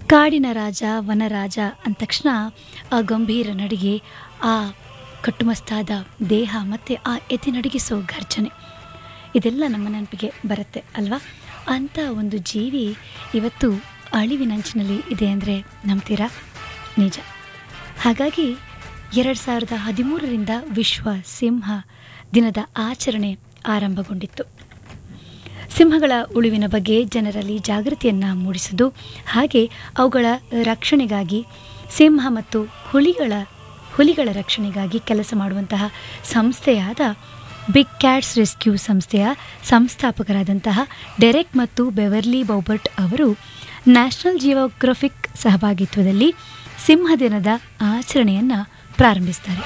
ಕಾಡಿನ ರಾಜ ವನರಾಜ ಅಂದ ತಕ್ಷಣ ಆ ಗಂಭೀರ ನಡಿಗೆ ಆ ಕಟ್ಟುಮಸ್ತಾದ ದೇಹ ಮತ್ತು ಆ ಎದೆ ನಡಿಗಿಸೋ ಘರ್ಜನೆ ಇದೆಲ್ಲ ನಮ್ಮ ನೆನಪಿಗೆ ಬರುತ್ತೆ ಅಲ್ವಾ ಅಂಥ ಒಂದು ಜೀವಿ ಇವತ್ತು ಅಳಿವಿನಂಚಿನಲ್ಲಿ ಇದೆ ಅಂದರೆ ನಂಬ್ತೀರಾ ನಿಜ ಹಾಗಾಗಿ ಎರಡು ಸಾವಿರದ ಹದಿಮೂರರಿಂದ ವಿಶ್ವ ಸಿಂಹ ದಿನದ ಆಚರಣೆ ಆರಂಭಗೊಂಡಿತ್ತು ಸಿಂಹಗಳ ಉಳಿವಿನ ಬಗ್ಗೆ ಜನರಲ್ಲಿ ಜಾಗೃತಿಯನ್ನು ಮೂಡಿಸುವುದು ಹಾಗೆ ಅವುಗಳ ರಕ್ಷಣೆಗಾಗಿ ಸಿಂಹ ಮತ್ತು ಹುಲಿಗಳ ಹುಲಿಗಳ ರಕ್ಷಣೆಗಾಗಿ ಕೆಲಸ ಮಾಡುವಂತಹ ಸಂಸ್ಥೆಯಾದ ಬಿಗ್ ಕ್ಯಾಟ್ಸ್ ರೆಸ್ಕ್ಯೂ ಸಂಸ್ಥೆಯ ಸಂಸ್ಥಾಪಕರಾದಂತಹ ಡೆರೆಕ್ ಮತ್ತು ಬೆವರ್ಲಿ ಬೌಬರ್ಟ್ ಅವರು ನ್ಯಾಷನಲ್ ಜಿಯೋಗ್ರಫಿಕ್ ಸಹಭಾಗಿತ್ವದಲ್ಲಿ ಸಿಂಹ ದಿನದ ಆಚರಣೆಯನ್ನು ಪ್ರಾರಂಭಿಸ್ತಾರೆ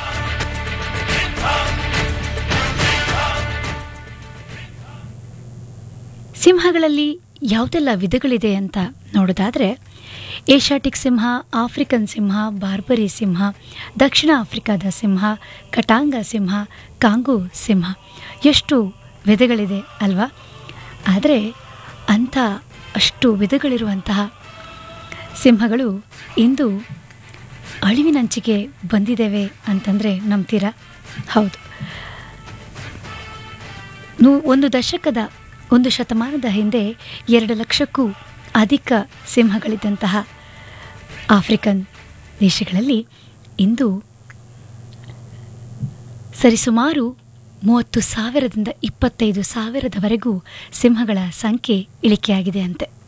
ಸಿಂಹಗಳಲ್ಲಿ ಯಾವುದೆಲ್ಲ ವಿಧಗಳಿದೆ ಅಂತ ನೋಡೋದಾದರೆ ಏಷ್ಯಾಟಿಕ್ ಸಿಂಹ ಆಫ್ರಿಕನ್ ಸಿಂಹ ಬಾರ್ಬರಿ ಸಿಂಹ ದಕ್ಷಿಣ ಆಫ್ರಿಕಾದ ಸಿಂಹ ಕಟಾಂಗ ಸಿಂಹ ಕಾಂಗೋ ಸಿಂಹ ಎಷ್ಟು ವಿಧಗಳಿದೆ ಅಲ್ವಾ ಆದರೆ ಅಂಥ ಅಷ್ಟು ವಿಧಗಳಿರುವಂತಹ ಸಿಂಹಗಳು ಇಂದು ಅಳಿವಿನಂಚಿಗೆ ಬಂದಿದ್ದೇವೆ ಅಂತಂದರೆ ನಂಬ್ತೀರಾ ಹೌದು ನೂ ಒಂದು ದಶಕದ ಒಂದು ಶತಮಾನದ ಹಿಂದೆ ಎರಡು ಲಕ್ಷಕ್ಕೂ ಅಧಿಕ ಸಿಂಹಗಳಿದ್ದಂತಹ ಆಫ್ರಿಕನ್ ದೇಶಗಳಲ್ಲಿ ಇಂದು ಸರಿಸುಮಾರು ಮೂವತ್ತು ಸಾವಿರದಿಂದ ಇಪ್ಪತ್ತೈದು ಸಾವಿರದವರೆಗೂ ಸಿಂಹಗಳ ಸಂಖ್ಯೆ ಇಳಿಕೆಯಾಗಿದೆ ಅಂತೆ